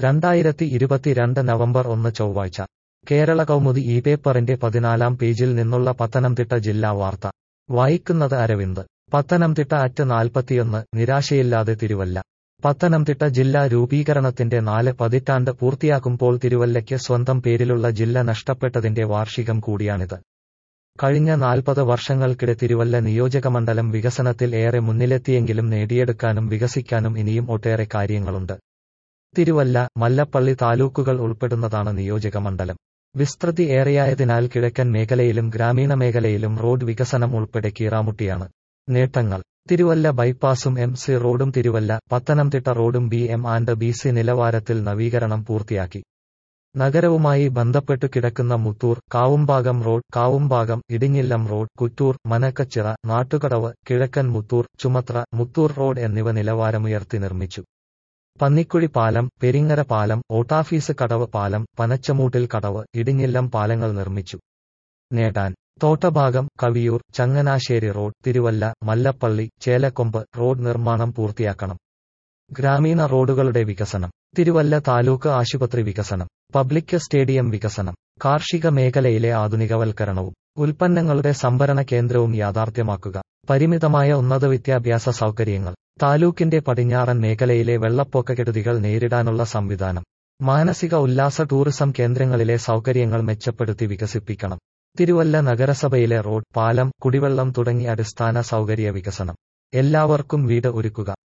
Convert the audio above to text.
രണ്ടായിരത്തി ഇരുപത്തിരണ്ട് നവംബർ ഒന്ന് ചൊവ്വാഴ്ച കേരള കൗമുദി ഈ പേപ്പറിന്റെ പതിനാലാം പേജിൽ നിന്നുള്ള പത്തനംതിട്ട ജില്ലാ വാർത്ത വായിക്കുന്നത് അരവിന്ദ് പത്തനംതിട്ട അറ്റ് നാൽപ്പത്തിയൊന്ന് നിരാശയില്ലാതെ തിരുവല്ല പത്തനംതിട്ട ജില്ലാ രൂപീകരണത്തിന്റെ നാല് പതിറ്റാണ്ട് പൂർത്തിയാക്കുമ്പോൾ തിരുവല്ലയ്ക്ക് സ്വന്തം പേരിലുള്ള ജില്ല നഷ്ടപ്പെട്ടതിന്റെ വാർഷികം കൂടിയാണിത് കഴിഞ്ഞ നാൽപ്പത് വർഷങ്ങൾക്കിടെ തിരുവല്ല നിയോജകമണ്ഡലം വികസനത്തിൽ ഏറെ മുന്നിലെത്തിയെങ്കിലും നേടിയെടുക്കാനും വികസിക്കാനും ഇനിയും ഒട്ടേറെ കാര്യങ്ങളുണ്ട് തിരുവല്ല മല്ലപ്പള്ളി താലൂക്കുകൾ ഉൾപ്പെടുന്നതാണ് നിയോജകമണ്ഡലം വിസ്തൃതി ഏറെയായതിനാൽ കിഴക്കൻ മേഖലയിലും ഗ്രാമീണ മേഖലയിലും റോഡ് വികസനം ഉൾപ്പെടെ കീറാമുട്ടിയാണ് നേട്ടങ്ങൾ തിരുവല്ല ബൈപ്പാസും എം സി റോഡും തിരുവല്ല പത്തനംതിട്ട റോഡും B M and B C നിലവാരത്തിൽ നവീകരണം പൂർത്തിയാക്കി നഗരവുമായി ബന്ധപ്പെട്ടു കിടക്കുന്ന മുത്തൂർ കാവുംഭാഗം റോഡ് കാവുംഭാഗം ഇടിഞ്ഞില്ലം റോഡ് കുറ്റൂർ മനക്കച്ചിറ നാട്ടുകടവ് കിഴക്കൻ മുത്തൂർ ചുമത്ര മുത്തൂർ റോഡ് എന്നിവ നിലവാരമുയർത്തി നിർമ്മിച്ചു പന്നിക്കുഴി പാലം പെരിങ്ങര പാലം ഓട്ടാഫീസ് കടവ് പാലം പനച്ചമൂട്ടിൽ കടവ് ഇടിഞ്ഞില്ലം പാലങ്ങൾ നിർമ്മിച്ചു നേടാൻ തോട്ടഭാഗം കവിയൂർ ചങ്ങനാശ്ശേരി റോഡ് തിരുവല്ല മല്ലപ്പള്ളി ചേലക്കൊമ്പ് റോഡ് നിർമ്മാണം പൂർത്തിയാക്കണം ഗ്രാമീണ റോഡുകളുടെ വികസനം തിരുവല്ല താലൂക്ക് ആശുപത്രി വികസനം പബ്ലിക് സ്റ്റേഡിയം വികസനം കാർഷിക മേഖലയിലെ ആധുനികവൽക്കരണവും ഉൽപ്പന്നങ്ങളുടെ സംഭരണ കേന്ദ്രവും യാഥാർത്ഥ്യമാക്കുക പരിമിതമായ ഉന്നത വിദ്യാഭ്യാസ സൗകര്യങ്ങൾ താലൂക്കിന്റെ പടിഞ്ഞാറൻ മേഖലയിലെ വെള്ളപ്പൊക്ക കെടുതികൾ നേരിടാനുള്ള സംവിധാനം മാനസിക ഉല്ലാസ ടൂറിസം കേന്ദ്രങ്ങളിലെ സൗകര്യങ്ങൾ മെച്ചപ്പെടുത്തി വികസിപ്പിക്കണം തിരുവല്ല നഗരസഭയിലെ റോഡ് പാലം കുടിവെള്ളം തുടങ്ങിയ അടിസ്ഥാന സൗകര്യ വികസനം എല്ലാവർക്കും വീട് ഒരുക്കുക